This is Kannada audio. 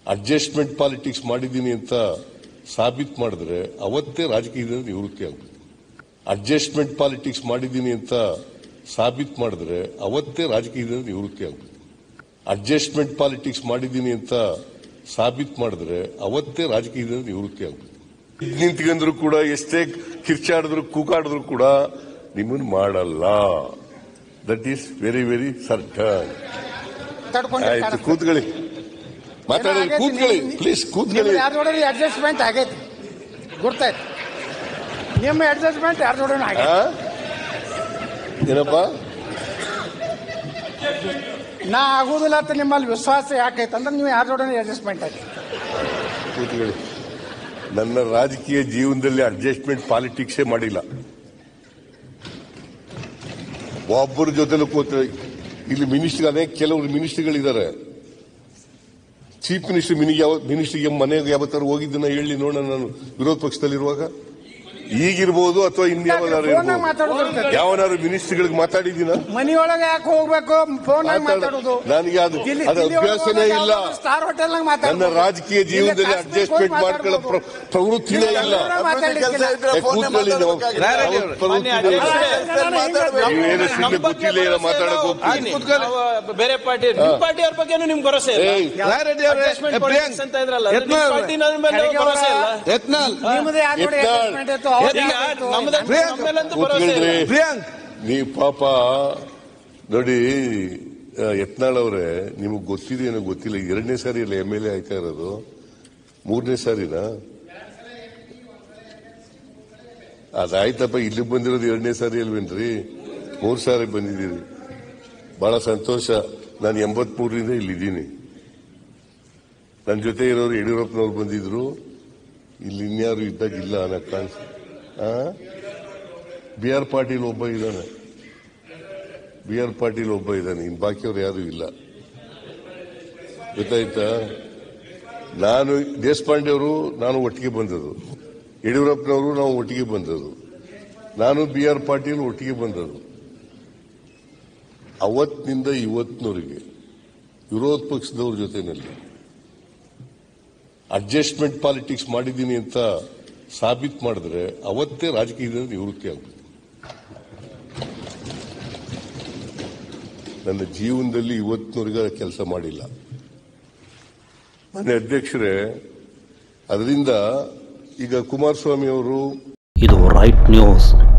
ಅಡ್ಜಸ್ಟ್ಮೆಂಟ್ ಪಾಲಿಟಿಕ್ಸ್ ಮಾಡಿದ್ದೀನಿ ಅಂತ ಸಾಬೀತ್ ಮಾಡಿದ್ರೆ ಅವತ್ತೇ ರಾಜಕೀಯದಿಂದ ನಿವೃತ್ತಿ ಆಗ್ಬೇಕು ಅಡ್ಜಸ್ಟ್ಮೆಂಟ್ ಪಾಲಿಟಿಕ್ಸ್ ಮಾಡಿದ್ದೀನಿ ಅಂತ ಸಾಬೀತ್ ಮಾಡಿದ್ರೆ ಅವತ್ತೇ ರಾಜಕೀಯದಿಂದ ನಿವೃತ್ತಿ ಆಗ್ಬೇಕು ಅಡ್ಜಸ್ಟ್ಮೆಂಟ್ ಪಾಲಿಟಿಕ್ಸ್ ಮಾಡಿದ್ದೀನಿ ಅಂತ ಸಾಬೀತ್ ಮಾಡಿದ್ರೆ ಅವತ್ತೇ ರಾಜಕೀಯದಿಂದ ನಿವೃತ್ತಿ ಆಗ್ಬೇಕು ನಿಂತ್ಕೊಂಡ್ರು ಕೂಡ ಎಷ್ಟೇ ಕಿರ್ಚಾಡಿದ್ರು ಕೂಗಾಡಿದ್ರು ಕೂಡ ನಿಮ್ಮನ್ನು ಮಾಡಲ್ಲ that is very very certain ಆಯ್ತು ಕೂತ್ಕೊಳ್ಳಿ ಮಾತಾಡಿ ಕೂತ್ಕೊಳ್ಳಿ ಪ್ಲೀಸ್ ಕೂತ್ಕೊಳ್ಳಿ ಯಾರು ನೋಡ್ರಿ ಅಡ್ಜಸ್ಟ್ಮೆಂಟ್ ಆಗೈತಿ ಗುರ್ತಾಯ್ತು ನಿಮ್ಮ ಅಡ್ಜಸ್ಟ್ಮೆಂಟ್ ಯಾರು ನೋಡೋಣ ಆ? ಆಗೈತಿ ಏನಪ್ಪ ನಾ ಆಗುದಿಲ್ಲ ಅಂತ ನಿಮ್ಮಲ್ಲಿ ವಿಶ್ವಾಸ ಯಾಕೈತೆ ಅಂದ್ರೆ ನೀವು ಯಾರು ನೋಡೋಣ ಅಡ್ಜಸ್ಟ್ಮೆಂಟ್ ಆಗಿ ಕೂತ್ಕೊಳ್ಳಿ ನನ್ನ ರಾಜಕೀಯ ಜೀವನದಲ್ಲಿ ಅಡ್ಜಸ್ಟ್ಮೆಂಟ್ ಪಾಲಿಟಿಕ್ಸೇ ಮಾಡಿಲ್ಲ ಒಬ್ಬರ ಜೊತೆಲೂ ಕೂತ ಇಲ್ಲಿ ಮಿನಿಸ್ಟರ್ ಅನೇಕ ಕೆಲವರು ಮಿನಿಸ್ಟರ್ಗಳಿದ್ದಾರೆ ಚೀಫ್ ಮಿನಿಸ್ಟರ್ ಮಿನಿ ಯಾವ ಮಿನಿಸ್ಟರ್ಗೆ ಮನೆಗೆ ಯಾವತ್ತಾರು ಹೋಗಿದ್ದನ್ನ ಹೇಳಿ ನೋಡೋಣ ನಾನು ವಿರೋಧ ಪಕ್ಷದಲ್ಲಿರುವಾಗ ಈಗಿರ್ಬೋದು ಅಥವಾ ಇನ್ಯಾವನಾರು ಫೋನಾಗ ಇರ್ಬೋದು ಮಾತಾಡೋದು ಯಾವನಾರು ಮಿನಿಸ್ಟರ್ಗಳಿಗೆ ಮಾತಾಡಿದ್ದೀನ ಮನಿಯೊಳಗೆ ಯಾಕೆ ಹೋಗ್ಬೇಕು ಫೋನಾಗ ಮಾತಾಡ- ಮಾತಾಡೋದು ನನಗೆ ಅದು ಇಲ್ಲಿ- ಅದು ಇಲ್ಲಿ ಒಳಗೆ ಅಭ್ಯಾಸನೇ ಹೋದಾಗ ಇಲ್ಲ ಯಾವ್ದಾದ್ರು ಸ್ಟಾರ್ ಹೋಟೆಲ್ನಾಗ ನನ್ನ ಮಾತಾಡ್ಬೋದು ರಾಜಕೀಯ ಜೀವನದಲ್ಲಿ ಅಡ್ಜಸ್ಟ್ಮೆಂಟ್ ಮಾಡ್ಕೊಳ್ಳೋ ಪ್ರ- ಪ್ರವೃತ್ತಿನೇ ಇಲ್ಲ ಮಾತಾಡ್ಲಿಕ್ಕಿಲ್ಲ. ಏ, ಕೂತ್ಕೊಳ್ಳಿ ನಾವು. ಯಾವ ಪ್ರವೃತ್ತಿನೇ ಇಲ್ಲ. ನೀವೇನು ಸುಮ್ಮನೆ ಗೊತ್ತಿಲ್ಲ ಏನೋ ಮಾತಾಡಕ್ ಹೋಗ್ತೀವಿ ನಾವು ಬೇರೆ ಪಾರ್ಟಿ ನಿಮ್ ಪಾರ್ಟಿ ಅವ್ರ ಬಗ್ಗೆನೂ ನಿಮ್ಗೆ ಭರೋಸೆ ಇಲ್ಲ ಏಯ್, Adjustment politics ಅಂತ ಇದ್ರಲ್ಲ ಅದು ನಿಮ್ ಪಾರ್ಟಿ ನನ್ನ ಮೇಲೆ ಭರೋಸೆ ಇಲ್ಲ ಯತ್ನಾಳ್ ನಿಮ್ಮದು ಯಾರು ನೋಡಿ ಎತ್ತಾಳ್. adjustment ಇತ್ತು, ಅವ್ರ್ದು ಈಗ ಯಾವ್ದು ಇತ್ತು? ನಮ್ದಂತೂ ನಮ್ಮ ಮೇಲಂತೂ ಭರೋಸೆ ಇಲ್ಲ ಕೂತ್ಕೊಳ್ರಿ ಪ್ರಿಯಾಂಕ್ ನೀವು ಪಾಪ ನೋಡಿ ಆ, ಯತ್ನಾಳ್ ಅವರೇ ನಿಮಗೆ ಗೊತ್ತಿದೆ ಏನೋ ಗೊತ್ತಿಲ್ಲ ಎರಡನೇ ಸಾರಿ ಅಲ್ಲ ಎಂ ಎಲ್ ಎ ಆಯ್ತಾ ಇರೋದು ಮೂರನೇ ಸಾರಿನಾ ಅದಾಯ್ತಪ್ಪ ಇಲ್ಲಿಗೆ ಬಂದಿರೋದು ಎರಡನೇ ಸಾರಿ ಅಲ್ವೇನ್ರಿ ಮೂರ್ ಸಾರಿ ಬಂದಿದ್ದೀರಿ ಬಹಳ ಸಂತೋಷ ನಾನು ಎಂಬತ್ಮೂರರಿಂದ ಇಲ್ಲಿದ್ದೀನಿ ನನ್ನ ಜೊತೆ ಇರೋರು ಯಡಿಯೂರಪ್ಪನವ್ರು ಬಂದಿದ್ರು ಇಲ್ಲಿ ಇನ್ಯಾರು ಇದ್ದಾಗ ಇಲ್ಲ ಅನ್ನೋ ಕಾಣಿಸ್ ಬಿ ಆರ್ ಪಾಟೀಲ್ ಒಬ್ಬ ಇದ್ದಾನೆ ಬಿ ಆರ್ ಪಾಟೀಲ್ ಒಬ್ಬ ಇದ್ದಾನೆ ಇನ್ ಬಾಕಿಯವ್ರು ಯಾರು ಇಲ್ಲ ಗೊತ್ತಾಯ್ತಾ ನಾನು ದೇಶಪಾಂಡೆ ಅವರು ನಾನು ಒಟ್ಟಿಗೆ ಬಂದದ್ದು ಯಡಿಯೂರಪ್ಪನವರು ನಾವು ಒಟ್ಟಿಗೆ ಬಂದದ್ದು ನಾನು ಬಿ ಆರ್ ಪಾಟೀಲ್ ಒಟ್ಟಿಗೆ ಬಂದದ್ದು ಅವತ್ತಿನಿಂದ ಇವತ್ತಿನವರೆಗೆ ವಿರೋಧ ಪಕ್ಷದವ್ರ ಜೊತೆನಲ್ಲಿ ಅಡ್ಜಸ್ಟ್ಮೆಂಟ್ ಪಾಲಿಟಿಕ್ಸ್ ಮಾಡಿದ್ದೀನಿ ಅಂತ ಸಾಬೀತ್ ಮಾಡಿದ್ರೆ ಅವತ್ತೇ ರಾಜಕೀಯದಿಂದ ನಿವೃತ್ತಿ ಆಗ್ಬೇಕು ನನ್ನ ಜೀವನದಲ್ಲಿ ಇವತ್ತಿನವರೆಗೆ ಕೆಲಸ ಮಾಡಿಲ್ಲ ಮನೆ ಅಧ್ಯಕ್ಷರೇ ಅದರಿಂದ ಈಗ ಕುಮಾರಸ್ವಾಮಿ ಅವರು ಇದು ರೈಟ್ ನ್ಯೂಸ್